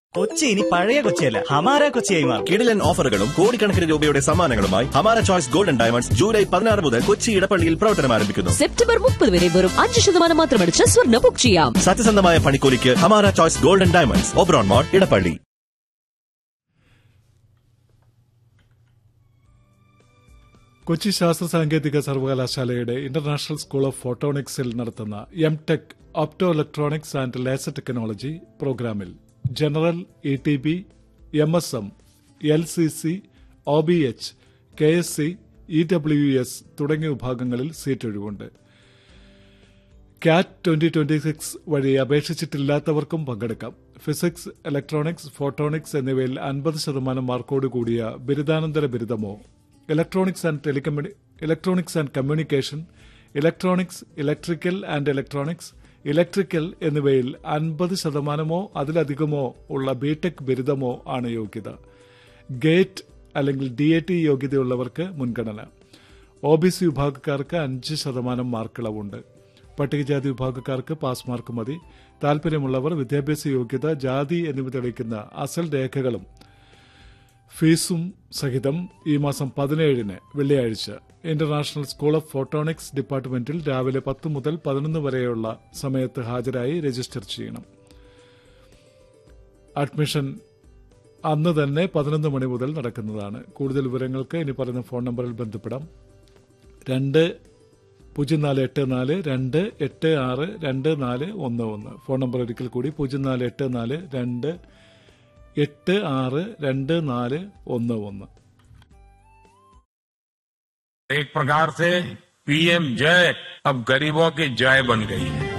കൊച്ചി ഇനി പഴയ കൊച്ചിയല്ല ഹമാര കൊച്ചിയായി മാറും കിടിലൻ ഓഫറുകളും കോടിക്കണക്കിന് രൂപയുടെ സമ്മാനങ്ങളുമായി ഹമാര ചോയ്സ് ഗോൾഡൻ ഡയമണ്ട്സ് ജൂലൈ പതിനാറ് മുതൽ കൊച്ചി ഇടപ്പള്ളിയിൽ പ്രവർത്തനം ആരംഭിക്കുന്നു സെപ്റ്റംബർ മുപ്പത് വരെ വെറും അഞ്ച് ശതമാനം മാത്രമടിച്ച് സ്വർണ്ണ ബുക്ക് ചെയ്യാം സത്യസന്ധമായ പണിക്കൂലിക്ക് Hamara choice golden diamonds Oberon mall Edappally Kochi ശാസ്ത്ര സാങ്കേതിക സർവകലാശാലയുടെ ഇന്റർനാഷണൽ സ്കൂൾ ഓഫ് ഫോട്ടോണിക്സിൽ നടത്തുന്ന M tech optoelectronics and laser technology പ്രോഗ്രാമിൽ general E T B M S M L C C O B H K S C E W S തുടങ്ങിയ വിഭാഗങ്ങളിൽ seat ഒഴിവുണ്ട് കാറ്റ് ട്വന്റി ട്വന്റി സിക്സ് വഴി അപേക്ഷിച്ചിട്ടില്ലാത്തവർക്കും പങ്കെടുക്കാം physics electronics photonics എന്നിവയിൽ അൻപത് ശതമാനം മാർക്കോട് കൂടിയ ബിരുദാനന്തര ബിരുദമോ ഇലക്ട്രോണിക്സ് ആൻഡ് ടെലികമ്മ്യൂണി electronics and communication electronics electrical and electronics electrical എന്നിവയിൽ അൻപത് ശതമാനമോ അതിലധികമോ ഉള്ള ബിടെക് ബിരുദമോ ആണ് യോഗ്യത ഗേറ്റ് അല്ലെങ്കിൽ ഡി എ ടി യോഗ്യതയുള്ളവർക്ക് മുൻഗണന ഒ ബി സി വിഭാഗക്കാർക്ക് അഞ്ച് ശതമാനം മാർക്കിളവുണ്ട് പട്ടികജാതി വിഭാഗക്കാർക്ക് പാസ് മാർക്ക് മതി താൽപര്യമുള്ളവർ വിദ്യാഭ്യാസ യോഗ്യത ജാതി എന്നിവ തെളിയിക്കുന്ന അസൽ രേഖകളും ഫീസും സഹിതം ഈ മാസം പതിനേഴിന് വെള്ളിയാഴ്ച ഇന്റർനാഷണൽ സ്കൂൾ ഓഫ് ഫോട്ടോണിക്സ് ഡിപ്പാർട്ട്മെന്റിൽ രാവിലെ പത്ത് മുതൽ പതിനൊന്ന് വരെയുള്ള സമയത്ത് ഹാജരായി രജിസ്റ്റർ ചെയ്യണം അഡ്മിഷൻ അന്ന് തന്നെ പതിനൊന്ന് മണി മുതൽ നടക്കുന്നതാണ് കൂടുതൽ വിവരങ്ങൾക്ക് ഇനി പറയുന്ന ഫോൺ നമ്പറിൽ ബന്ധപ്പെടാം രണ്ട് പൂജ്യം നാല് എട്ട് നാല് രണ്ട് എട്ട് ആറ് രണ്ട് നാല് ഒന്ന് ഒന്ന് ഫോൺ നമ്പർ ഒരിക്കൽ കൂടി പൂജ്യം നാല് എട്ട് നാല് രണ്ട് എട്ട് ആറ് രണ്ട് നാല് ഒന്ന് ഒന്ന് एक प्रकार से पीएम जय अब गरीबों की जय बन गई है